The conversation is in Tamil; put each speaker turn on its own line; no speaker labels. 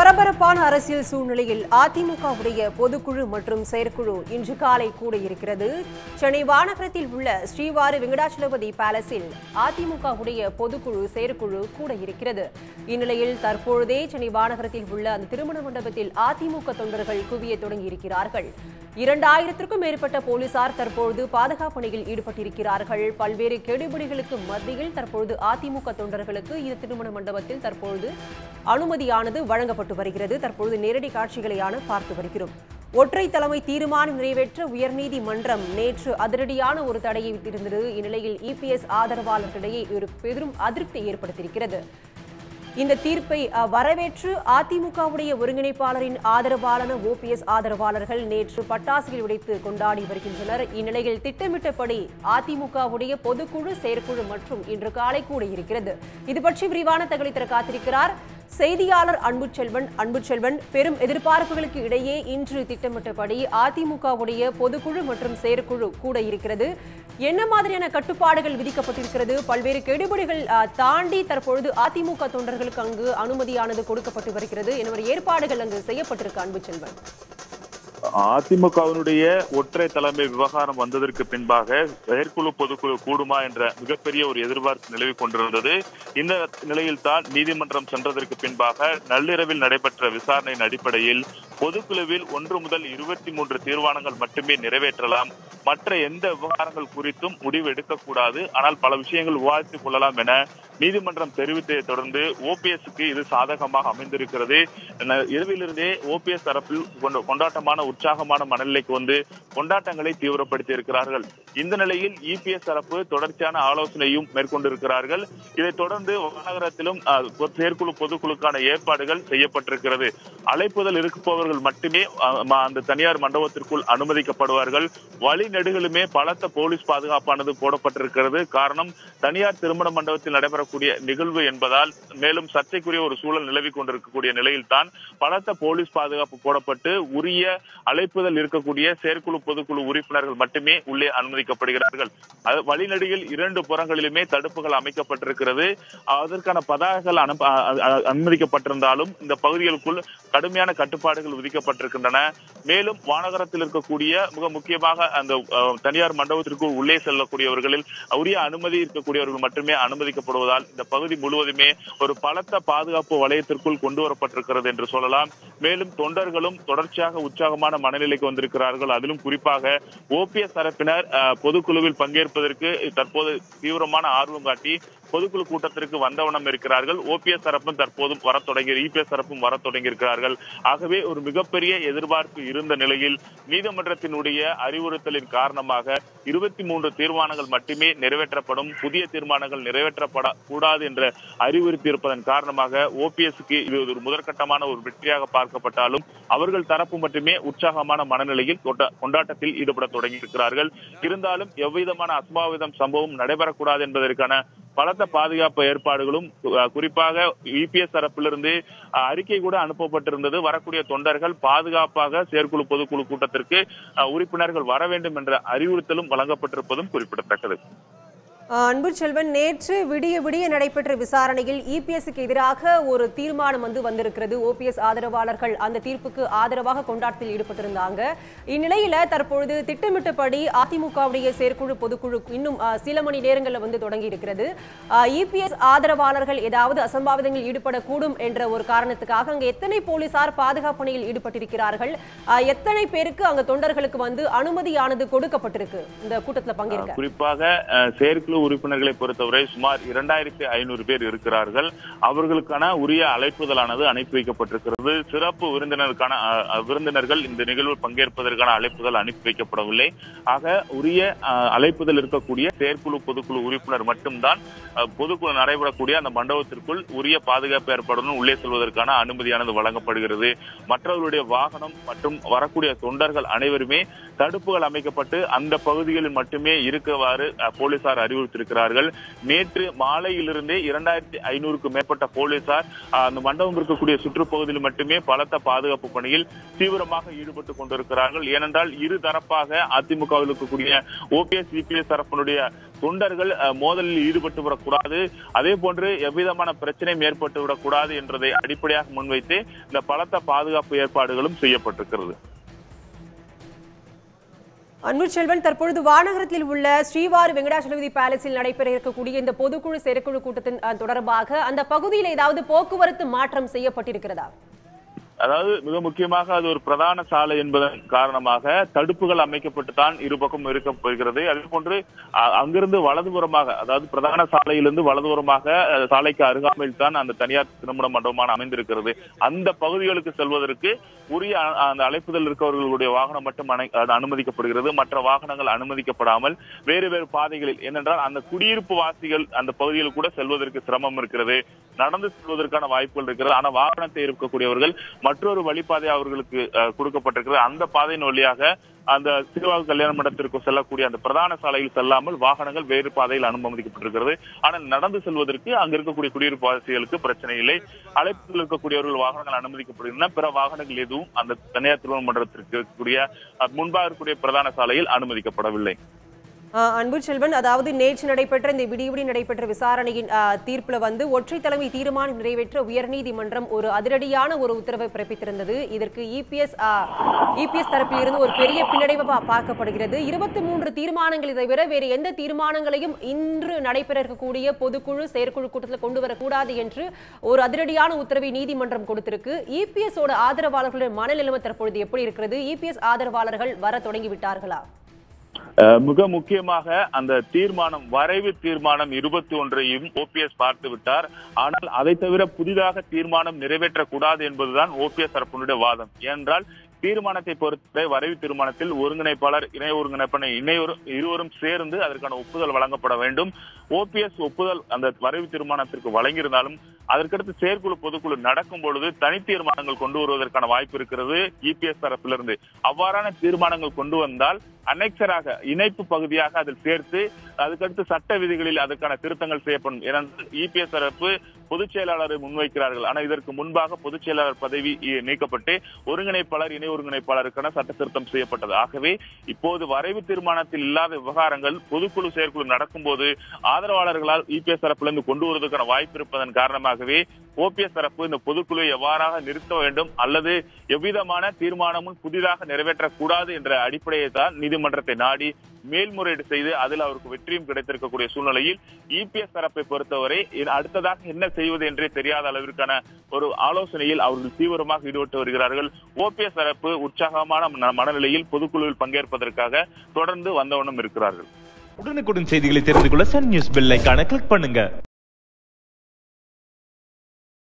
பரபரப்பான அரசியல் சூழ்நிலையில் அதிமுகவுடைய பொதுக்குழு மற்றும் செயற்குழு இன்று காலை கூட இருக்கிறது சென்னை வானகரத்தில் உள்ள ஸ்ரீவாரி வெங்கடாச்சலபதி பேலஸில் அதிமுகவுடைய பொதுக்குழு செயற்குழு கூட இருக்கிறது இந்நிலையில் தற்பொழுதே சென்னை வானகரத்தில் உள்ள அந்த திருமண மண்டபத்தில் அதிமுக தொண்டர்கள் குவிய தொடங்கியிருக்கிறார்கள் இரண்டாயிரத்திற்கும் மேற்பட்ட போலீசார் தற்பொழுது பாதுகாப்பு பணியில் ஈடுபட்டிருக்கிறார்கள் பல்வேறு கெடுபிடிகளுக்கு மத்தியில் தற்பொழுது அதிமுக தொண்டர்களுக்கு இந்த திருமண மண்டபத்தில் தற்பொழுது அனுமதியானது வழங்கப்பட்டு வருகிறது தற்பொழுது நேரடி காட்சிகளையான பார்த்து வருகிறோம் ஒற்றை தலைமை தீர்மானம் நிறைவேற்ற உயர்நீதிமன்றம் நேற்று அதிரடியான ஒரு தடையை விட்டிருந்தது இந்நிலையில் இபிஎஸ் ஆதரவாளர்களிடையே ஒரு பெரும் அதிருப்தி ஏற்படுத்தியிருக்கிறது இந்த தீர்ப்பை அஹ், வரவேற்று அதிமுகவுடைய ஒருங்கிணைப்பாளரின் ஆதரவாளன ஓபிஎஸ் ஆதரவாளர்கள் நேற்று பட்டாசுகள் உடைத்து கொண்டாடி வருகின்றனர் இந்நிலையில் திட்டமிட்டபடி அதிமுகவுடைய பொதுக்குழு செயற்குழு மற்றும் இன்று காலை கூட இருக்கிறது இது பற்றி விரிவான தகவலை தர காத்திருக்கிறார் செய்தியாளர் அன்புச்செல்வன் அன்புச்செல்வன் பெரும் எதிர்பார்ப்புகளுக்கு இடையே இன்று திட்டமிட்டபடி அதிமுகவுடைய பொதுக்குழு மற்றும் செயற்குழு கூட இருக்கிறது என்ன மாதிரியான கட்டுப்பாடுகள் விதிக்கப்பட்டிருக்கிறது பல்வேறு கெடுபிடிகள் அஹ், தாண்டி தற்பொழுது அதிமுக தொண்டர்களுக்கு அங்கு அனுமதியானது கொடுக்கப்பட்டு வருகிறது என ஏற்பாடுகள் அங்கு செய்யப்பட்டிருக்கு அன்புச்செல்வன்
அதிமுகவினுடைய ஒற்றை தலைமை விவகாரம் வந்ததற்கு பின்பாக செயற்குழு பொதுக்குழு கூடுமா என்ற மிகப்பெரிய ஒரு எதிர்பார்ப்பு நிலவிக் கொண்டிருந்தது இந்த நிலையில் தான் நீதிமன்றம் சென்றதற்கு பின்பாக நள்ளிரவில் நடைபெற்ற விசாரணையின் அடிப்படையில் பொதுக்குழுவில் ஒன்று முதல் இருபத்தி மூன்று தீர்மானங்கள் மட்டுமே நிறைவேற்றலாம் மற்ற எந்த விவகாரங்கள் குறித்தும் முடிவு எடுக்கக்கூடாது ஆனால் பல விஷயங்கள் விவாதித்துக் கொள்ளலாம் என நீதிமன்றம் தெரிவித்ததை தொடர்ந்து ஓபிஎஸ்க்கு இது சாதகமாக அமைந்திருக்கிறது ந- இரவிலிருந்தே ஓபிஎஸ் தரப்பில் கொண்ட- கொண்டாட்டமான உற்சாகமான மனநிலைக்கு வந்து கொண்டாட்டங்களை தீவிரப்படுத்தி இருக்கிறார்கள் இந்த நிலையில் இபிஎஸ் தரப்பு தொடர்ச்சியான ஆலோசனையும் மேற்கொண்டிருக்கிறார்கள் இதைத் தொடர்ந்து மாநகரத்திலும் அஹ், செயற்குழு பொதுக்குழுக்கான ஏற்பாடுகள் செய்யப்பட்டிருக்கிறது அழைப்புதல் இருப்பவர்கள் மட்டுமே அஹ், ம- அந்த தனியார் மண்டபத்திற்குள் அனுமதிக்கப்படுவார்கள் வழி நெடுகளுமே பலத்த போலீஸ் பாதுகாப்பானது போடப்பட்டிருக்கிறது காரணம் தனியார் திருமண மண்டபத்தில் நடைபெறக்கூடிய நிகழ்வு என்பதால் மேலும் சர்ச்சைக்குரிய ஒரு சூழல் நிலவிக் கொண்டிருக்கக்கூடிய நிலையில்தான் பலத்த போலீஸ் பாதுகாப்பு போடப்பட்டு உரிய அழைப்புதல் இருக்கக்கூடிய செயற்குழு பொதுக்குழு உறுப்பினர்கள் மட்டுமே உள்ளே அனுமதிக்கப்படுகிறார்கள் அது வழிநெடுகில் இரண்டு புறங்களிலுமே தடுப்புகள் அமைக்கப்பட்டிருக்கிறது அதற்கான பதாகைகள் அனுப்ப அ- அ- அனுமதிக்கப்பட்டிருந்தாலும் இந்த பகுதிகளுக்குள் கடுமையான கட்டுப்பாடுகள் விதிக்கப்பட்டிருக்கின்றன மேலும் வானகரத்தில் இருக்கக்கூடிய மிக முக்கியமாக அந்த அஹ், தனியார் மண்டபத்திற்குள் உள்ளே செல்லக்கூடியவர்களில் உரிய அனுமதி இருக்கக்கூடியவர்கள் மட்டுமே அனுமதிக்கப்படுவதால் இந்த பகுதி முழுவதுமே ஒரு பலத்த பாதுகாப்பு வலயத்திற்குள் கொண்டு வரப்பட்டிருக்கிறது என்று சொல்லலாம் மேலும் தொண்டர்களும் தொடர்ச்சியாக உற்சாகமான மனநிலைக்கு வந்திருக்கிறார்கள் அதிலும் குறிப்பாக ஓபிஎஸ் தரப்பினர் அஹ், பொதுக்குழுவில் பங்கேற்பதற்கு தற்போது தீவிரமான ஆர்வம் காட்டி பொதுக்குழு கூட்டத்திற்கு வந்தவண்ணம் இருக்கிறார்கள் ஓபிஎஸ் தரப்பும் தற்போதும் வர தொடங்கி இபிஎஸ் தரப்பும் வர தொடங்கி இருக்கிறார்கள் ஆகவே ஒரு மிகப்பெரிய எதிர்பார்ப்பு இருந்த நிலையில் நீதிமன்றத்தினுடைய அறிவுறுத்தலின் காரணமாக இருபத்தி மூன்று தீர்மானங்கள் மட்டுமே நிறைவேற்றப்படும் புதிய தீர்மானங்கள் நிறைவேற்றப்பட கூடாது என்ற அறிவுறுத்தியிருப்பதன் காரணமாக ஓபிஎஸ்க்கு இது ஒரு முதற்கட்டமான ஒரு வெற்றியாக பார்க்கப்பட்டாலும் அவர்கள் தரப்பு மட்டுமே உற்சாகமான மனநிலையில் கொண்ட- கொண்டாட்டத்தில் ஈடுபட தொடங்கி இருக்கிறார்கள் இருந்தாலும் எவ்விதமான அசம்பாவிதம் சம்பவம் நடைபெறக்கூடாது என்பதற்கான பலத்த பாதுகாப்பு ஏற்பாடுகளும் அஹ், குறிப்பாக இபிஎஸ் தரப்பிலிருந்து அஹ், அறிக்கை கூட அனுப்பப்பட்டிருந்தது வரக்கூடிய தொண்டர்கள் பாதுகாப்பாக செயற்குழு பொதுக்குழு கூட்டத்திற்கு அஹ், உறுப்பினர்கள் வர வேண்டும் என்ற அறிவுறுத்தலும் வழங்கப்பட்டிருப்பதும் குறிப்பிடத்தக்கது
அஹ், அன்பு செல்வன் நேற்று விடிய விடிய நடைபெற்ற விசாரணையில் இபிஎஸ்க்கு எதிராக ஒரு தீர்மானம் வந்து வந்திருக்கிறது ஓபிஎஸ் ஆதரவாளர்கள் அந்த தீர்ப்புக்கு ஆதரவாக கொண்டாட்டத்தில் ஈடுபட்டிருந்தாங்க இந்நிலையில தற்பொழுது திட்டமிட்டபடி அதிமுகவுடைய செயற்குழு பொதுக்குழு இன்னும் அஹ், சில மணி நேரங்களில் வந்து தொடங்கி இருக்கிறது இபிஎஸ் ஆதரவாளர்கள் ஏதாவது அசம்பாவிதங்களில் ஈடுபடக்கூடும் என்ற ஒரு காரணத்துக்காக அங்க எத்தனை போலீசார் பாதுகாப்பு பணியில் ஈடுபட்டிருக்கிறார்கள் அஹ், எத்தனை பேருக்கு அங்க தொண்டர்களுக்கு வந்து அனுமதியானது கொடுக்கப்பட்டிருக்கு இந்த கூட்டத்தில் பங்கேற்க
குறிப்பாக அஹ், செயற்குழு உறுப்பினர்களை பொறுத்தவரை சுமார் இரண்டாயிரத்தி ஐநூறு பேர் இருக்கிறார்கள் அவர்களுக்கான உரிய அழைப்புதலானது அனுப்பி வைக்கப்பட்டிருக்கிறது சிறப்பு விருந்தினருக்கான அஹ், அஹ், விருந்தினர்கள் இந்த நிகழ்வில் பங்கேற்பதற்கான அழைப்புதல் அனுப்பி வைக்கப்படவில்லை ஆக உரிய அஹ், அழைப்புதல் இருக்கக்கூடிய செயற்குழு பொதுக்குழு உறுப்பினர் மட்டும்தான் அஹ், பொதுக்குழு நடைபெறக்கூடிய அந்த மண்டபத்திற்குள் உரிய பாதுகாப்பு ஏற்பாடுடன் உள்ளே செல்வதற்கான அனுமதியானது வழங்கப்படுகிறது மற்றவர்களுடைய வாகனம் மற்றும் வரக்கூடிய தொண்டர்கள் அனைவருமே தடுப்புகள் அமைக்கப்பட்டு அந்த பகுதிகளில் மட்டுமே இருக்கவாறு அஹ், போலீசார் அறிவுறுத்தி அனுபவித்திருக்கிறார்கள் நேற்று மாலையிலிருந்தே இரண்டாயிரத்தி ஐநூறுக்கும் மேற்பட்ட போலீசார் ஆஹ், அந்த மண்டபம் இருக்கக்கூடிய சுற்றுப்பகுதியில் மட்டுமே பலத்த பாதுகாப்பு பணியில் தீவிரமாக ஈடுபட்டு கொண்டிருக்கிறார்கள் ஏனென்றால் இரு தரப்பாக அதிமுகவில் இருக்கக்கூடிய ஓபிஎஸ் சிபிஎஸ் தரப்பினுடைய தொண்டர்கள் அஹ், மோதலில் ஈடுபட்டு விடக்கூடாது அதே போன்று எவ்விதமான பிரச்சனையும் ஏற்பட்டு விடக்கூடாது என்பதை அடிப்படையாக முன்வைத்து இந்த பலத்த பாதுகாப்பு ஏற்பாடுகளும் செய்யப்பட்டிருக்கிறது
அன்பு செல்வன் தற்பொழுது வானகரத்தில் உள்ள ஸ்ரீவாரி வெங்கடாச்சலபதி பேலஸில் நடைபெற இருக்கக்கூடிய இந்த பொதுக்குழு செயற்குழு கூட்டத்தின் அஹ், தொடர்பாக அந்த பகுதியில் ஏதாவது போக்குவரத்து மாற்றம் செய்யப்பட்டிருக்கிறதா
அதாவது மிக முக்கியமாக அது ஒரு பிரதான சாலை என்பதன் காரணமாக தடுப்புகள் அமைக்கப்பட்டு தான் இருபக்கம் இருக்கப்படுகிறது அதே போன்று அ- அங்கிருந்து வலதுபுறமாக அதாவது பிரதான சாலையிலிருந்து வலதுபுறமாக அஹ், சாலைக்கு அருகாமையில் தான் அந்த தனியார் திருமண மண்டபமான அமைந்திருக்கிறது அந்த பகுதிகளுக்கு செல்வதற்கு உரிய அ- அந்த அழைப்புதல் இருக்கவர்களுடைய வாகனம் மட்டும் அனை- அது அனுமதிக்கப்படுகிறது மற்ற வாகனங்கள் அனுமதிக்கப்படாமல் வேறு வேறு பாதைகளில் ஏனென்றால் அந்த குடியிருப்பு வாசிகள் அந்த பகுதியில் கூட செல்வதற்கு சிரமம் இருக்கிறது நடந்து செல்வதற்கான வாய்ப்புகள் இருக்கிறது ஆனா வாகனத்தை இருக்கக்கூடியவர்கள் மற்றொரு வழிபாதை அவர்களுக்கு அஹ், கொடுக்கப்பட்டிருக்கிறது அந்த பாதையின் வழியாக அந்த திருவாரூர் கல்யாண மண்டபத்திற்கு செல்லக்கூடிய அந்த பிரதான சாலையில் செல்லாமல் வாகனங்கள் வேறு பாதையில் அனுமதிக்கப்பட்டிருக்கிறது ஆனால் நடந்து செல்வதற்கு அங்க இருக்கக்கூடிய குடியிருப்பு வாசிகளுக்கு பிரச்சனை இல்லை அழைப்பில் இருக்கக்கூடியவர்கள் வாகனங்கள் அனுமதிக்கப்படுகின்றன பிற வாகனங்கள் எதுவும் அந்த தனியார் திருமண மண்டபத்திற்கு இருக்கக்கூடிய அஹ், முன்பாக இருக்கக்கூடிய பிரதான சாலையில் அனுமதிக்கப்படவில்லை
அஹ், அன்பு செல்வன் அதாவது நேற்று நடைபெற்ற இந்த விடியவிடி நடைபெற்ற விசாரணையின் அஹ், தீர்ப்புல வந்து ஒற்றை தலைமை தீர்மானம் நிறைவேற்ற உயர்நீதிமன்றம் ஒரு அதிரடியான ஒரு உத்தரவை பிறப்பித்திருந்தது இதற்கு இபிஎஸ் இபிஎஸ் தரப்பில் இருந்து ஒரு பெரிய பின்னடைவு பா- பார்க்கப்படுகிறது இருபத்தி மூன்று தீர்மானங்களை தவிர வேறு எந்த தீர்மானங்களையும் இன்று நடைபெற இருக்கக்கூடிய பொதுக்குழு செயற்குழு கூட்டத்தில் கொண்டு வரக்கூடாது என்று ஒரு அதிரடியான உத்தரவை நீதிமன்றம் கொடுத்திருக்கு இபிஎஸ் ஓட ஆதரவாளர்களுடைய மனநிலைமை தற்பொழுது எப்படி இருக்கிறது இபிஎஸ் ஆதரவாளர்கள் வர தொடங்கி விட்டார்களா
அஹ் மிக முக்கியமாக அந்த தீர்மானம் வரைவு தீர்மானம் இருபத்தி ஒன்றையும் ஓபிஎஸ் பார்த்து விட்டார் ஆனால் அதை தவிர புதிதாக தீர்மானம் நிறைவேற்றக்கூடாது என்பதுதான் ஓபிஎஸ் தரப்பினுடைய வாதம் ஏனென்றால் தீர்மானத்தை பொறுத்தவரை வரைவு தீர்மானத்தில் ஒருங்கிணைப்பாளர் இணை ஒருங்கிணைப்பாளர் இணையொரு இருவரும் சேர்ந்து அதற்கான ஒப்புதல் வழங்கப்பட வேண்டும் ஓபிஎஸ் ஒப்புதல் அந்த வரைவு தீர்மானத்திற்கு வழங்கியிருந்தாலும் அதற்கடுத்து செயற்குழு பொதுக்குழு நடக்கும் பொழுது தனி தீர்மானங்கள் கொண்டு வருவதற்கான வாய்ப்பு இருக்கிறது இபிஎஸ் தரப்பிலிருந்து அவ்வாறான தீர்மானங்கள் கொண்டு வந்தால் அனெக்சராக இணைப்பு பகுதியாக அதில் சேர்த்து அதுக்கடுத்து சட்ட விதிகளில் அதற்கான திருத்தங்கள் செய்யப்படும் ஏனென்றால் இபிஎஸ் தரப்பு பொதுச் செயலாளரை முன்வைக்கிறார்கள் ஆனால் இதற்கு முன்பாக பொதுச் செயலாளர் பதவி இ- நீக்கப்பட்டு ஒருங்கிணைப்பாளர் இணை ஒருங்கிணைப்பாளருக்கான சட்ட திருத்தம் செய்யப்பட்டது ஆகவே இப்போது வரைவு தீர்மானத்தில் இல்லாத விவகாரங்கள் பொதுக்குழு செயற்குழு நடக்கும்போது ஆதரவாளர்களால் இபிஎஸ் தரப்பிலிருந்து கொண்டு வருவதற்கான வாய்ப்பு இருப்பதன் காரணமாகவே ஓபிஎஸ் தரப்பு இந்த பொதுக்குழுவை எவ்வாறாக நிறுத்த வேண்டும் அல்லது எவ்விதமான தீர்மானமும் புதிதாக நிறைவேற்றக்கூடாது என்ற அடிப்படையை தான் நீதிமன்றத்தை நாடி மேல்முறையீடு செய்து அதில் அவருக்கு வெற்றியும் கிடைத்திருக்கக்கூடிய சூழ்நிலையில் இபிஎஸ் தரப்பை பொறுத்தவரை இ- அடுத்ததாக என்ன செய்வது என்றே தெரியாத அளவிற்கான ஒரு ஆலோசனையில் அவர்கள் தீவிரமாக ஈடுபட்டு வருகிறார்கள் ஓபிஎஸ் தரப்பு உற்சாகமான மன- மனநிலையில் பொதுக்குழுவில் பங்கேற்பதற்காக தொடர்ந்து வந்தவண்ணம் இருக்கிறார்கள்
உடனுக்குடன் செய்திகளை தெரிந்து கொள்ள சன் நியூஸ் பெல் ஐகானை கிளிக் பண்ணுங்க